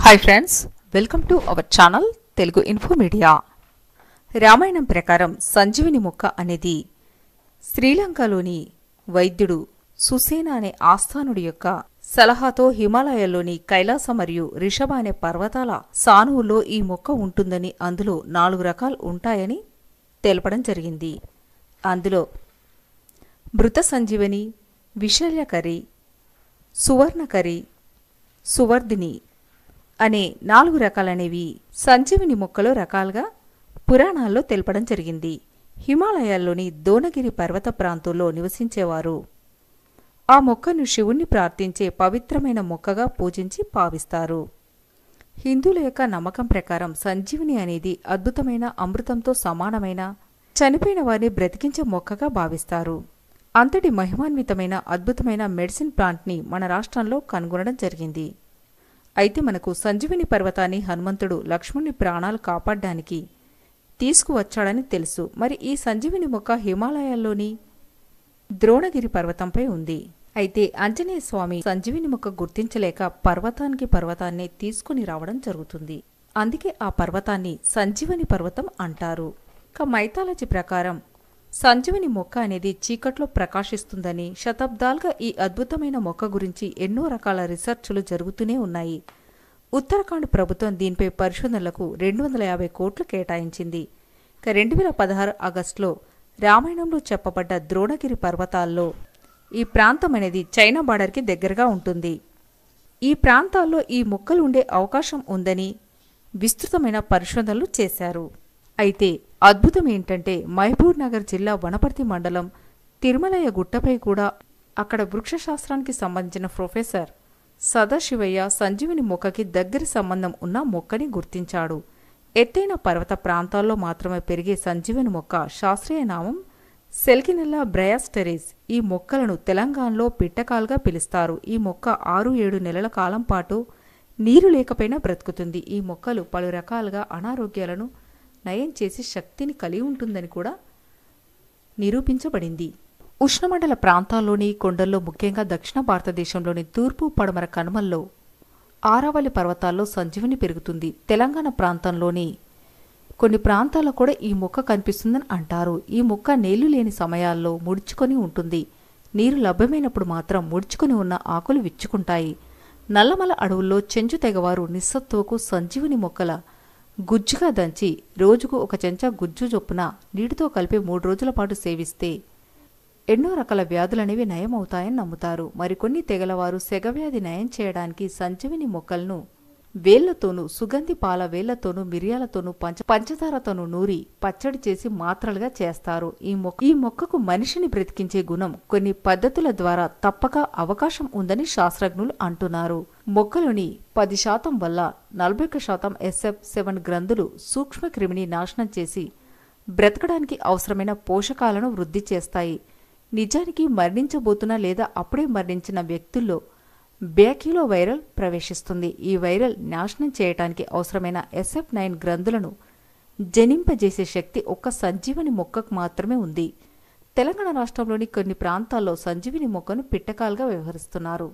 hi friends welcome to our channel Telugu info media Ramayanam ప్రకారం సంజీవిని మొక్క అనేది శ్రీలంకలోని వైద్యుడు సుసేన అనే ఆస్థానుడి యొక్క సలహాతో హిమాలయాల్లోని కైలాస మరియు రిషభ అనే పర్వతాల సానువుల్లో ఈ మొక్క ఉంటుందని అందులో నాలుగు రకాలు ఉంటాయని తెలపడం జరిగింది అందులో మృత సంజీవని విశల్యకరి సువర్ణకరి సువర్ధిని అనే నాలుగు రకాలనేవి సంజీవిని మొక్కలో రకాలుగా పురాణాల్లో తెలపడం జరిగింది హిమాలయాల్లోని దోనగిరి పర్వత ప్రాంతంలో నివసించేవారు ఆ మొక్కను శివుణ్ణి ప్రార్థించే పవిత్రమైన మొక్కగా పూజించి భావిస్తారు హిందువుల యొక్క నమ్మకం ప్రకారం సంజీవిని అనేది అద్భుతమైన అమృతంతో సమానమైన చనిపోయిన వారిని బ్రతికించే మొక్కగా భావిస్తారు అంతటి మహిమాన్వితమైన అద్భుతమైన మెడిసిన్ ప్లాంట్ని మన రాష్ట్రంలో కనుగొనడం జరిగింది అయితే మనకు సంజీవిని పర్వతాన్ని హనుమంతుడు లక్ష్మణుని ప్రాణాలు కాపాడడానికి తీసుకువచ్చాడని తెలుసు మరి ఈ సంజీవిని మొక్క హిమాలయాల్లోని ద్రోణగిరి పర్వతంపై ఉంది అయితే ఆంజనేయ స్వామి సంజీవిని మొక్క గుర్తించలేక పర్వతానికి పర్వతాన్ని తీసుకుని రావడం జరుగుతుంది అందుకే ఆ పర్వతాన్ని సంజీవని పర్వతం అంటారు ఇక మైథాలజీ ప్రకారం సంజీవని మొక్క అనేది చీకట్లో ప్రకాశిస్తుందని శతాబ్దాలుగా ఈ అద్భుతమైన మొక్క గురించి ఎన్నో రకాల రీసెర్చ్లు జరుగుతూనే ఉన్నాయి ఉత్తరాఖండ్ ప్రభుత్వం దీనిపై పరిశోధనలకు రెండు వందల యాభై కోట్లు కేటాయించింది ఇక రెండు వేల పదహారు ఆగస్టులో రామాయణంలో చెప్పబడ్డ ద్రోణగిరి పర్వతాల్లో ఈ ప్రాంతం అనేది చైనా బార్డర్కి దగ్గరగా ఉంటుంది ఈ ప్రాంతాల్లో ఈ మొక్కలు ఉండే అవకాశం ఉందని విస్తృతమైన పరిశోధనలు చేశారు అయితే అద్భుతం ఏంటంటే మహబూబ్ నగర్ జిల్లా వనపర్తి మండలం తిరుమలయ గుట్టపై కూడా అక్కడ వృక్షశాస్త్రానికి సంబంధించిన ప్రొఫెసర్ సదాశివయ్య సంజీవిని మొక్కకి దగ్గరి సంబంధం ఉన్న మొక్కని గుర్తించాడు ఎత్తైన పర్వత ప్రాంతాల్లో మాత్రమే పెరిగే సంజీవని మొక్క శాస్త్రీయ నామం సెల్కినెల్లా బ్రయాస్టెరిస్ ఈ మొక్కలను తెలంగాణలో పిట్టకాలుగా పిలుస్తారు ఈ మొక్క ఆరు ఏడు నెలల కాలం పాటు నీరు లేకపోయినా బ్రతుకుతుంది ఈ మొక్కలు పలు రకాలుగా అనారోగ్యాలను నయం చేసి శక్తిని కలిగి ఉంటుందని కూడా నిరూపించబడింది ఉష్ణమండల ప్రాంతాల్లోని కొండల్లో ముఖ్యంగా దక్షిణ భారతదేశంలోని తూర్పు పడమర కనుమల్లో ఆరావళి పర్వతాల్లో సంజీవిని పెరుగుతుంది తెలంగాణ ప్రాంతంలోని కొన్ని ప్రాంతాల్లో కూడా ఈ మొక్క కనిపిస్తుందని అంటారు ఈ మొక్క నీళ్లు లేని సమయాల్లో ముడుచుకొని ఉంటుంది నీరు లభ్యమైనప్పుడు మాత్రం ముడుచుకొని ఉన్న ఆకులు విచ్చుకుంటాయి నల్లమల అడవుల్లో చెంచు తెగవారు నిస్సత్తువకు సంజీవిని మొక్కల గుజ్జుగా దంచి రోజుకు ఒక చెంచా గుజ్జు చొప్పున నీటితో కలిపి మూడు రోజుల పాటు సేవిస్తే ఎన్నో రకాల వ్యాధులనేవి నయమవుతాయని నమ్ముతారు మరికొన్ని తెగలవారు సెగవ్యాధి నయం చేయడానికి సంజీవిని మొక్కలను వేళ్లతోనూ సుగంధి పాల వేళ్లతోనూ మిరియాలతోనూ పంచ పంచదారతోనూ నూరి పచ్చడి చేసి మాత్రలుగా చేస్తారు ఈ మొక్క ఈ మొక్కకు మనిషిని బ్రతికించే గుణం కొన్ని పద్ధతుల ద్వారా తప్పక అవకాశం ఉందని శాస్త్రజ్ఞులు అంటున్నారు మొక్కలోని పది శాతం వల్ల నలభై ఒక్క శాతం ఎస్ఎఫ్ సెవెన్ గ్రంథులు సూక్ష్మ క్రిమిని నాశనం చేసి బ్రతకడానికి అవసరమైన పోషకాలను వృద్ధి చేస్తాయి నిజానికి మరణించబోతున్న లేదా అప్పుడే మరణించిన వ్యక్తుల్లో బ్యాకిలో వైరల్ ప్రవేశిస్తుంది ఈ వైరల్ నాశనం చేయటానికి అవసరమైన ఎస్ఎఫ్ నైన్ గ్రంథులను జనింపజేసే శక్తి ఒక్క సంజీవని మొక్కకు మాత్రమే ఉంది తెలంగాణ రాష్ట్రంలోని కొన్ని ప్రాంతాల్లో సంజీవిని మొక్కను పిట్టకాలుగా వ్యవహరిస్తున్నారు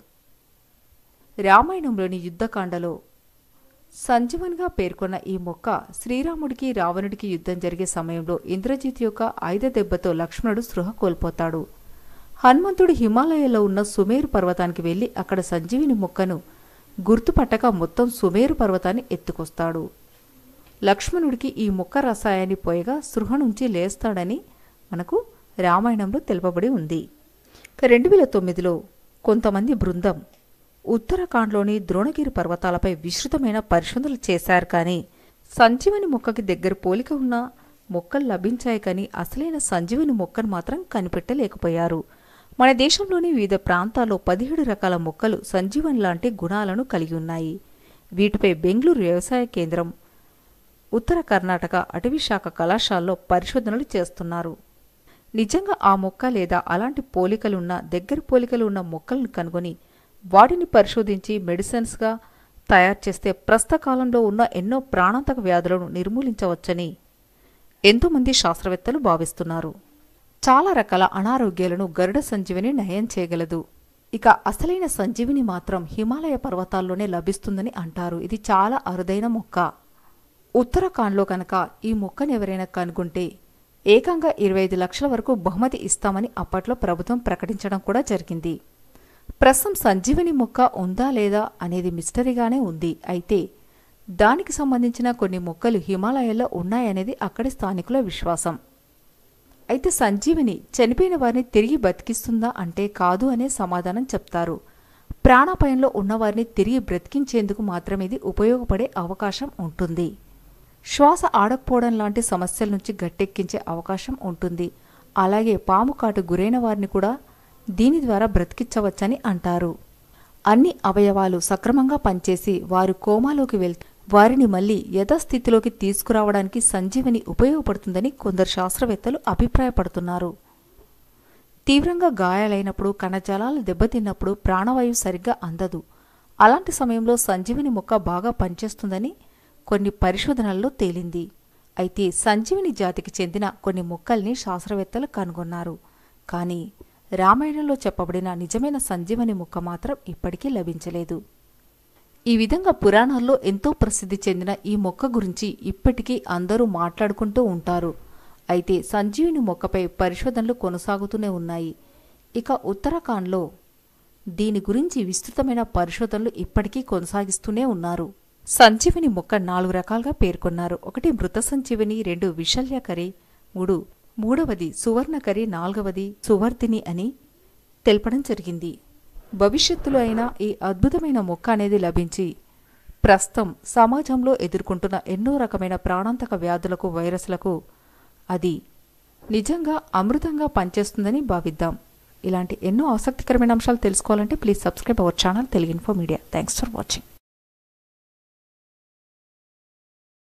రామాయణంలోని యుద్ధకాండలో సంజీవన్గా పేర్కొన్న ఈ మొక్క శ్రీరాముడికి రావణుడికి యుద్ధం జరిగే సమయంలో ఇంద్రజిత్ యొక్క ఆయుధ దెబ్బతో లక్ష్మణుడు స్పృహ కోల్పోతాడు హనుమంతుడు హిమాలయాల్లో ఉన్న సుమేరు పర్వతానికి వెళ్లి అక్కడ సంజీవిని మొక్కను గుర్తుపట్టక మొత్తం సుమేరు పర్వతాన్ని ఎత్తుకొస్తాడు లక్ష్మణుడికి ఈ మొక్క రసాయాన్ని పోయగా స్పృహ నుంచి లేస్తాడని మనకు రామాయణంలో తెలుపబడి ఉంది ఇక రెండు వేల తొమ్మిదిలో కొంతమంది బృందం ఉత్తరాఖండ్లోని ద్రోణగిరి పర్వతాలపై విస్తృతమైన పరిశోధనలు చేశారు కానీ సంజీవని మొక్కకి దగ్గర పోలిక ఉన్న మొక్కలు లభించాయి కానీ అసలైన సంజీవని మొక్కను మాత్రం కనిపెట్టలేకపోయారు మన దేశంలోని వివిధ ప్రాంతాల్లో పదిహేడు రకాల మొక్కలు సంజీవని లాంటి గుణాలను కలిగి ఉన్నాయి వీటిపై బెంగళూరు వ్యవసాయ కేంద్రం ఉత్తర కర్ణాటక అటవీ శాఖ కళాశాలలో పరిశోధనలు చేస్తున్నారు నిజంగా ఆ మొక్క లేదా అలాంటి పోలికలున్న దగ్గర పోలికలు ఉన్న మొక్కలను కనుగొని వాటిని పరిశోధించి మెడిసిన్స్గా తయారు చేస్తే ప్రస్తుత కాలంలో ఉన్న ఎన్నో ప్రాణాంతక వ్యాధులను నిర్మూలించవచ్చని ఎంతోమంది శాస్త్రవేత్తలు భావిస్తున్నారు చాలా రకాల అనారోగ్యాలను గరుడ సంజీవిని నయం చేయగలదు ఇక అసలైన సంజీవిని మాత్రం హిమాలయ పర్వతాల్లోనే లభిస్తుందని అంటారు ఇది చాలా అరుదైన మొక్క ఉత్తరాఖండ్లో కనుక ఈ మొక్కను ఎవరైనా కనుగొంటే ఏకంగా ఇరవై ఐదు లక్షల వరకు బహుమతి ఇస్తామని అప్పట్లో ప్రభుత్వం ప్రకటించడం కూడా జరిగింది ప్రస్తుతం సంజీవని మొక్క ఉందా లేదా అనేది మిస్టరీగానే ఉంది అయితే దానికి సంబంధించిన కొన్ని మొక్కలు హిమాలయాల్లో ఉన్నాయనేది అక్కడి స్థానికుల విశ్వాసం అయితే సంజీవిని చనిపోయిన వారిని తిరిగి బతికిస్తుందా అంటే కాదు అనే సమాధానం చెప్తారు ప్రాణాపాయంలో ఉన్నవారిని తిరిగి బ్రతికించేందుకు మాత్రమే ఇది ఉపయోగపడే అవకాశం ఉంటుంది శ్వాస ఆడకపోవడం లాంటి సమస్యల నుంచి గట్టెక్కించే అవకాశం ఉంటుంది అలాగే పాము కాటు గురైన వారిని కూడా దీని ద్వారా బ్రతికించవచ్చని అంటారు అన్ని అవయవాలు సక్రమంగా పనిచేసి వారు కోమాలోకి వెళ్తే వారిని మళ్లీ యథాస్థితిలోకి తీసుకురావడానికి సంజీవని ఉపయోగపడుతుందని కొందరు శాస్త్రవేత్తలు అభిప్రాయపడుతున్నారు తీవ్రంగా గాయాలైనప్పుడు కణజాలాలు దెబ్బతిన్నప్పుడు ప్రాణవాయువు సరిగ్గా అందదు అలాంటి సమయంలో సంజీవిని మొక్క బాగా పనిచేస్తుందని కొన్ని పరిశోధనల్లో తేలింది అయితే సంజీవిని జాతికి చెందిన కొన్ని మొక్కల్ని శాస్త్రవేత్తలు కనుగొన్నారు కానీ రామాయణంలో చెప్పబడిన నిజమైన సంజీవని మొక్క మాత్రం ఇప్పటికీ లభించలేదు ఈ విధంగా పురాణాల్లో ఎంతో ప్రసిద్ధి చెందిన ఈ మొక్క గురించి ఇప్పటికీ అందరూ మాట్లాడుకుంటూ ఉంటారు అయితే సంజీవిని మొక్కపై పరిశోధనలు కొనసాగుతూనే ఉన్నాయి ఇక ఉత్తరాఖండ్లో దీని గురించి విస్తృతమైన పరిశోధనలు ఇప్పటికీ కొనసాగిస్తూనే ఉన్నారు సంజీవిని మొక్క నాలుగు రకాలుగా పేర్కొన్నారు ఒకటి మృత సంజీవిని రెండు విశల్యకరి మూడు మూడవది సువర్ణకరి నాలుగవది సువర్ధిని అని తెలపడం జరిగింది భవిష్యత్తులో అయినా ఈ అద్భుతమైన మొక్క అనేది లభించి ప్రస్తుతం సమాజంలో ఎదుర్కొంటున్న ఎన్నో రకమైన ప్రాణాంతక వ్యాధులకు వైరస్లకు అది నిజంగా అమృతంగా పనిచేస్తుందని భావిద్దాం ఇలాంటి ఎన్నో ఆసక్తికరమైన అంశాలు తెలుసుకోవాలంటే please subscribe our channel Telugu info media thanks for watching